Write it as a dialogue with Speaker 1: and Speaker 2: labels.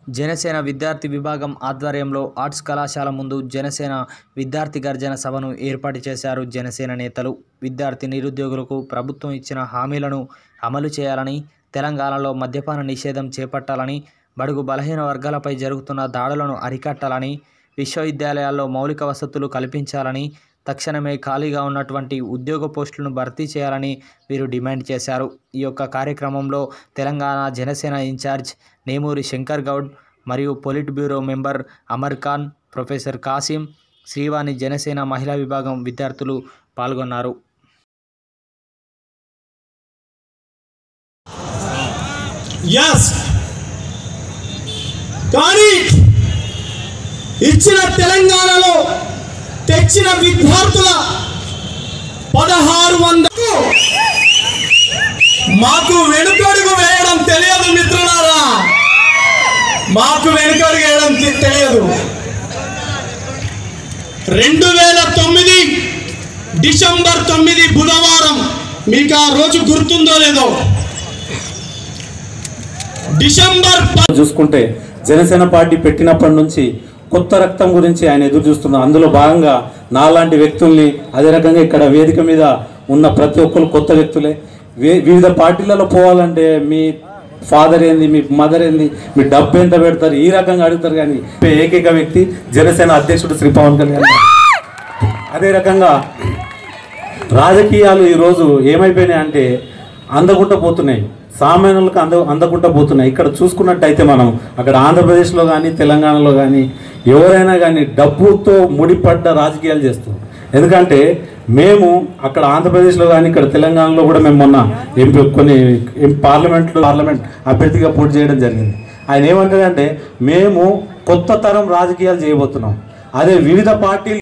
Speaker 1: జనసేన విద్యార్థి విభాగం ఆధ్వర్యంలో ఆర్ట్స్ కళాశాల ముందు జనసేన విద్యార్థి గర్జన సభను ఏర్పాటు చేశారు జనసేన నేతలు విద్యార్థి నిరుద్యోగులకు ప్రభుత్వం ఇచ్చిన హామీలను అమలు చేయాలని తెలంగాణలో మద్యపాన నిషేధం చేపట్టాలని బడుగు బలహీన వర్గాలపై జరుగుతున్న దాడులను అరికట్టాలని విశ్వవిద్యాలయాల్లో మౌలిక వసతులు కల్పించాలని తక్షణమే ఖాళీగా ఉన్నటువంటి ఉద్యోగ పోస్టులను భర్తీ చేయాలని వీరు డిమాండ్ చేశారు ఈ యొక్క కార్యక్రమంలో తెలంగాణ జనసేన ఇన్ఛార్జ్ నేమూరి శంకర్ గౌడ్ మరియు polit bureau member Amar Khan professor Kasim Srivani Janasena మహిళా విభాగం విద్యార్థులు పాల్గొన్నారు
Speaker 2: ఎస్ కానీ ఇచ్చిన తెలంగాణలో తెచ్చిన విద్యార్థుల పదహారు వందలు మాకు వెనుకడుగు వేయడం తెలియదు మిత్రులారా మాకు వెనుకడుగు వేయడం తె- తెలియదు రెండు వేల తొమ్మిది డిసెంబర్ తొమ్మిది బుధవారం మీకు ఆ రోజు గుర్తుందో లేదో డిసెంబర్ ప-
Speaker 3: చూసుకుంటే జనసేన పార్టీ పెట్టినప్పటి నుంచి కొత్త రక్తం గురించి ఆయన ఎదురు చూస్తున్నారు అందులో భాగంగా నాలాంటి వ్యక్తుల్ని అదే రకంగా ఇక్కడ వేదిక మీద ఉన్న ప్రతి ఒక్కరు కొత్త వ్యక్తులే వే- వివిధ పార్టీలలో పోవాలంటే మీ ఫాదర్ ఏంది మీ మదర్ ఏంది మీ డబ్బు ఎంత పెడతారు ఈ రకంగా అడుగుతారు కానీ ఏకైక వ్యక్తి జనసేన అధ్యక్షుడు శ్రీ పవన్ కళ్యాణ్ గారు. అదే రకంగా రాజకీయాలు ఈరోజు ఏమైపోయినాయి అంటే అందకుండా పోతున్నాయి సామాన్యులకు అంద అందకుండా పోతున్నాయి ఇక్కడ చూసుకున్నట్టయితే మనం అక్కడ ఆంధ్రప్రదేశ్లో కానీ తెలంగాణలో కానీ ఎవరైనా కానీ డబ్బుతో ముడిపడ్డ రాజకీయాలు చేస్తారు ఎందుకంటే మేము అక్కడ ఆంధ్రప్రదేశ్లో కానీ ఇక్కడ తెలంగాణలో కూడా మేము మొన్న ఎంపీ కొన్ని ఎం- పార్లమెంట్లో పార్లమెంట్ అభ్యర్థిగా పోటీ చేయడం జరిగింది ఆయన ఏమంటాడంటే మేము కొత్త తరం రాజకీయాలు చేయబోతున్నాం అదే వివిధ పార్టీలు